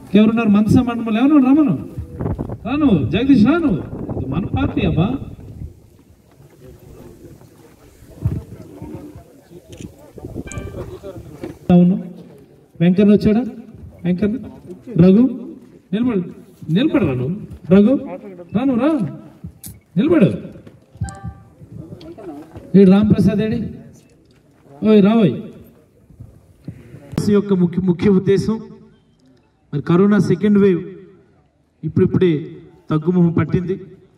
ఎవరున్నారు మనస మండలం ఎవరు రమను రాను జగదీష్ రాను ఇది మన పార్టీ అబ్బా అవును వెంకన్న వచ్చాడా వెంకన్న రఘు నిలబడు నిలబడు రాను రఘు రాను రా నిలబడు ఈ రాంప్రసాద్ ఏడి ఓయ్ రావోయ్ యొక్క ముఖ్య ముఖ్య ఉద్దేశం మరి కరోనా సెకండ్ వేవ్ ఇప్పుడిప్పుడే తగ్గుముఖం పట్టింది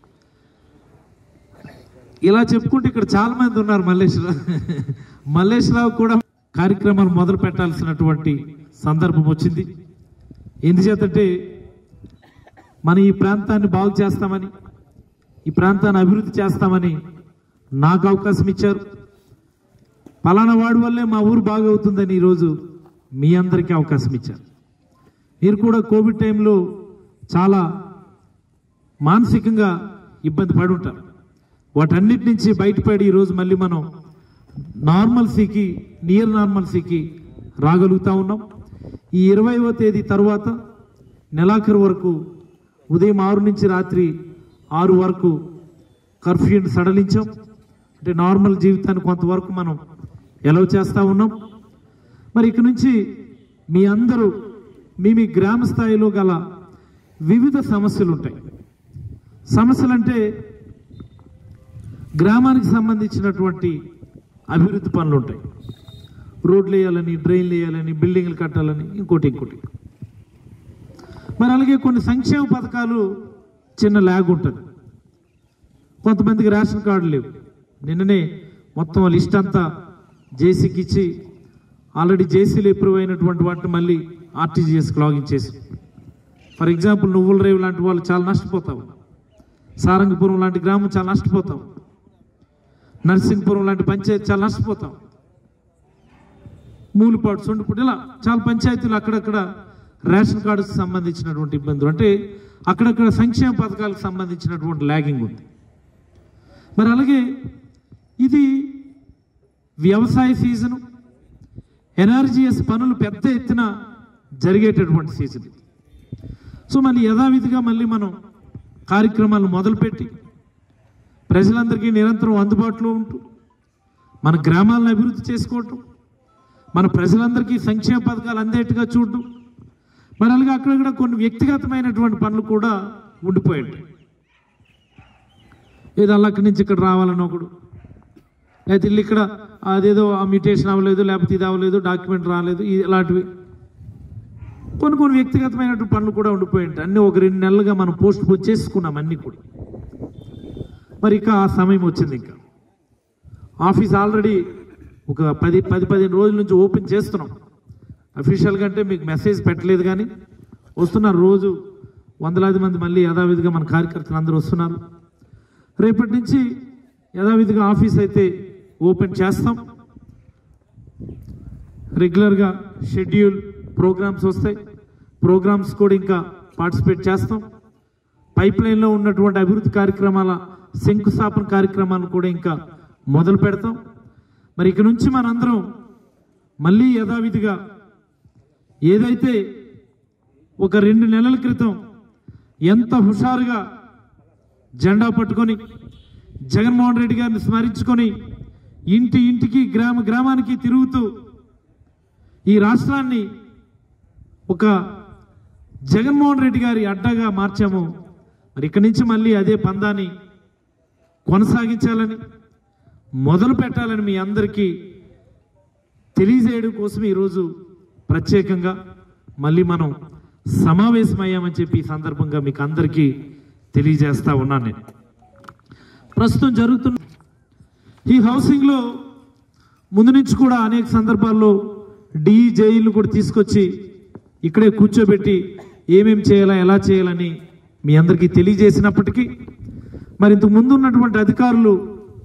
ఇలా చెప్పుకుంటే ఇక్కడ చాలా మంది ఉన్నారు మల్లేశ్వరరావు మల్లేశ్వరరావు కూడా కార్యక్రమాలు మొదలు పెట్టాల్సినటువంటి సందర్భం వచ్చింది ఎందుచేతంటే మన ఈ ప్రాంతాన్ని బాగు చేస్తామని ఈ ప్రాంతాన్ని అభివృద్ధి చేస్తామని నాకు అవకాశం ఇచ్చారు పలానా వాడి వల్లే మా ఊరు బాగవుతుందని ఈరోజు మీ అందరికీ అవకాశం ఇచ్చారు మీరు కూడా కోవిడ్ టైంలో చాలా మానసికంగా ఇబ్బంది పడి ఉంటారు వాటన్నిటి నుంచి బయటపడి ఈరోజు మళ్ళీ మనం నార్మల్సీకి నియర్ నార్మల్సీకి రాగలుగుతా ఉన్నాం ఈ ఇరవైవ తేదీ తర్వాత నెలాఖరు వరకు ఉదయం ఆరు నుంచి రాత్రి ఆరు వరకు కర్ఫ్యూని సడలించాం అంటే నార్మల్ జీవితాన్ని కొంతవరకు మనం ఎలవ్ చేస్తూ ఉన్నాం మరి ఇక నుంచి మీ అందరూ మీ మీ గ్రామ స్థాయిలో గల వివిధ సమస్యలు ఉంటాయి సమస్యలు అంటే గ్రామానికి సంబంధించినటువంటి అభివృద్ధి పనులు ఉంటాయి రోడ్లు వేయాలని డ్రైన్లు వేయాలని బిల్డింగ్లు కట్టాలని ఇంకోటి ఇంకోటి మరి అలాగే కొన్ని సంక్షేమ పథకాలు చిన్న ల్యాగ్ ఉంటుంది కొంతమందికి రేషన్ కార్డు లేవు నిన్ననే మొత్తం లిస్ట్ అంతా జేసీకి ఇచ్చి ఆల్రెడీ జేసీలు అప్రూవ్ అయినటువంటి వాటిని మళ్ళీ ఆర్టీజీఎస్కి లాగిన్ చేసి ఫర్ ఎగ్జాంపుల్ నువ్వుల రేవు లాంటి వాళ్ళు చాలా నష్టపోతావు సారంగపురం లాంటి గ్రామం చాలా నష్టపోతావు నరసింహపురం లాంటి పంచాయతీ చాలా నష్టపోతాం మూలిపాటు సొండుపుడు ఇలా చాలా పంచాయతీలు అక్కడక్కడ రేషన్ కార్డుకి సంబంధించినటువంటి ఇబ్బందులు అంటే అక్కడక్కడ సంక్షేమ పథకాలకు సంబంధించినటువంటి ల్యాగింగ్ ఉంది మరి అలాగే ఇది వ్యవసాయ సీజను ఎన్ఆర్జీఎస్ పనులు పెద్ద ఎత్తున జరిగేటటువంటి సీజన్ ఇది సో మళ్ళీ యథావిధిగా మళ్ళీ మనం కార్యక్రమాలు మొదలుపెట్టి ప్రజలందరికీ నిరంతరం అందుబాటులో ఉంటూ మన గ్రామాలను అభివృద్ధి చేసుకోవటం మన ప్రజలందరికీ సంక్షేమ పథకాలు అందేట్టుగా చూడటం మరి అలాగే అక్కడక్కడ కొన్ని వ్యక్తిగతమైనటువంటి పనులు కూడా ఉండిపోయి ఉంటాయి ఏదో అలా అక్కడి నుంచి ఇక్కడ రావాలని ఒకడు లేకపోతే ఇల్లు ఇక్కడ అదేదో ఆ మ్యూటేషన్ అవ్వలేదు లేకపోతే ఇది అవ్వలేదు డాక్యుమెంట్ రాలేదు ఇది ఇలాంటివి కొన్ని కొన్ని వ్యక్తిగతమైనటువంటి పనులు కూడా ఉండిపోయి ఉంటాయి అన్నీ ఒక రెండు నెలలుగా మనం పోస్ట్ పోన్ చేసుకున్నాం అన్నీ కూడా మరి ఇక ఆ సమయం వచ్చింది ఇంకా ఆఫీస్ ఆల్రెడీ ఒక పది పది పదిహేను రోజుల నుంచి ఓపెన్ చేస్తున్నాం అఫీషియల్గా అంటే మీకు మెసేజ్ పెట్టలేదు కానీ వస్తున్నారు రోజు వందలాది మంది మళ్ళీ యథావిధిగా మన కార్యకర్తలు అందరూ వస్తున్నారు రేపటి నుంచి యథావిధిగా ఆఫీస్ అయితే ఓపెన్ చేస్తాం రెగ్యులర్గా షెడ్యూల్ ప్రోగ్రామ్స్ వస్తాయి ప్రోగ్రామ్స్ కూడా ఇంకా పార్టిసిపేట్ చేస్తాం పైప్ లైన్లో ఉన్నటువంటి అభివృద్ధి కార్యక్రమాల శంకుస్థాపన కార్యక్రమాలను కూడా ఇంకా మొదలు పెడతాం మరి ఇక నుంచి మనందరం మళ్ళీ యథావిధిగా ఏదైతే ఒక రెండు నెలల క్రితం ఎంత హుషారుగా జెండా పట్టుకొని జగన్మోహన్ రెడ్డి గారిని స్మరించుకొని ఇంటి ఇంటికి గ్రామ గ్రామానికి తిరుగుతూ ఈ రాష్ట్రాన్ని ఒక జగన్మోహన్ రెడ్డి గారి అడ్డగా మార్చాము మరి ఇక్కడి నుంచి మళ్ళీ అదే పందాన్ని కొనసాగించాలని మొదలు పెట్టాలని మీ అందరికీ తెలియజేయడం కోసం ఈరోజు ప్రత్యేకంగా మళ్ళీ మనం సమావేశమయ్యామని చెప్పి ఈ సందర్భంగా మీకు అందరికీ తెలియజేస్తా ఉన్నాను నేను ప్రస్తుతం జరుగుతున్న ఈ హౌసింగ్లో ముందు నుంచి కూడా అనేక సందర్భాల్లో డి జైలు కూడా తీసుకొచ్చి ఇక్కడే కూర్చోబెట్టి ఏమేం చేయాలా ఎలా చేయాలని మీ అందరికీ తెలియజేసినప్పటికీ మరి ఇంతకు ముందు ఉన్నటువంటి అధికారులు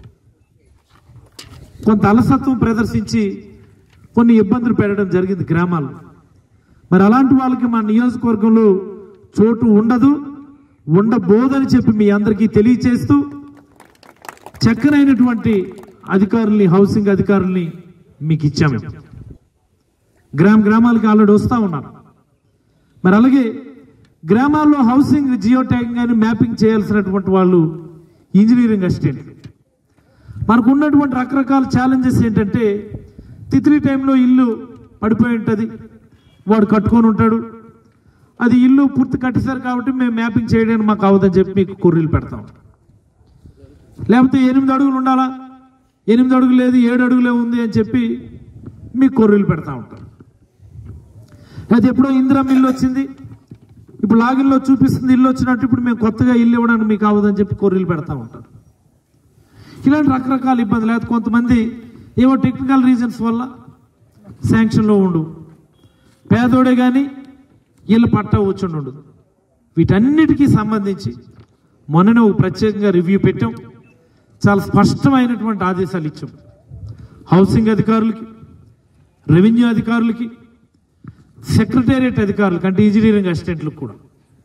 కొంత అలసత్వం ప్రదర్శించి కొన్ని ఇబ్బందులు పెట్టడం జరిగింది గ్రామాల్లో మరి అలాంటి వాళ్ళకి మా నియోజకవర్గంలో చోటు ఉండదు ఉండబోదని చెప్పి మీ అందరికీ తెలియచేస్తూ చక్కనైనటువంటి అధికారుల్ని హౌసింగ్ అధికారుల్ని మీకు ఇచ్చాము గ్రామ గ్రామాలకి ఆల్రెడీ వస్తూ ఉన్నారు మరి అలాగే గ్రామాల్లో హౌసింగ్ జియో ట్యాగింగ్ అని మ్యాపింగ్ చేయాల్సినటువంటి వాళ్ళు ఇంజనీరింగ్ అసిస్టెంట్ మనకు ఉన్నటువంటి రకరకాల ఛాలెంజెస్ ఏంటంటే తిత్లీ టైంలో ఇల్లు పడిపోయి ఉంటుంది వాడు కట్టుకొని ఉంటాడు అది ఇల్లు పూర్తి కట్టేశారు కాబట్టి మేము మ్యాపింగ్ చేయడానికి మాకు అవదని చెప్పి మీకు కొర్రీలు పెడతాం లేకపోతే ఎనిమిది అడుగులు ఉండాలా ఎనిమిది అడుగులు లేదు ఏడు అడుగులే ఉంది అని చెప్పి మీకు కొర్రీలు పెడతా ఉంటారు అది ఎప్పుడో ఇందిరం ఇల్లు వచ్చింది ఇప్పుడు లాగిన్లో చూపిస్తుంది ఇల్లు వచ్చినట్టు ఇప్పుడు మేము కొత్తగా ఇల్లు ఇవ్వడానికి మీకు అవ్వదని చెప్పి కొర్రీలు పెడతా ఉంటారు ఇలాంటి రకరకాల ఇబ్బందులు లేకపోతే కొంతమంది ఏవో టెక్నికల్ రీజన్స్ వల్ల శాంక్షన్లో ఉండు పేదోడే కానీ ఇల్లు పట్టా వచ్చుండి ఉండదు వీటన్నిటికీ సంబంధించి మొన్ననే ఒక ప్రత్యేకంగా రివ్యూ పెట్టాం చాలా స్పష్టమైనటువంటి ఆదేశాలు ఇచ్చాం హౌసింగ్ అధికారులకి రెవెన్యూ అధికారులకి సెక్రటేరియట్ అధికారులకు అంటే ఇంజనీరింగ్ అసిస్టెంట్లకు కూడా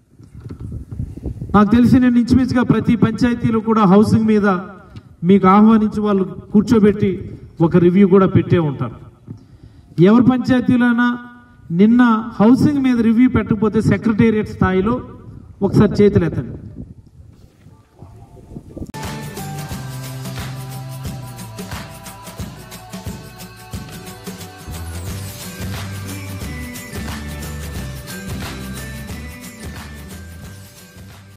నాకు తెలిసి నేను ఇంచుమించుగా ప్రతి పంచాయతీలో కూడా హౌసింగ్ మీద మీకు ఆహ్వానించి వాళ్ళు కూర్చోబెట్టి ఒక రివ్యూ కూడా పెట్టే ఉంటారు ఎవరి పంచాయతీలోనా నిన్న హౌసింగ్ మీద రివ్యూ పెట్టకపోతే సెక్రటేరియట్ స్థాయిలో ఒకసారి చేతులు ఎత్తండి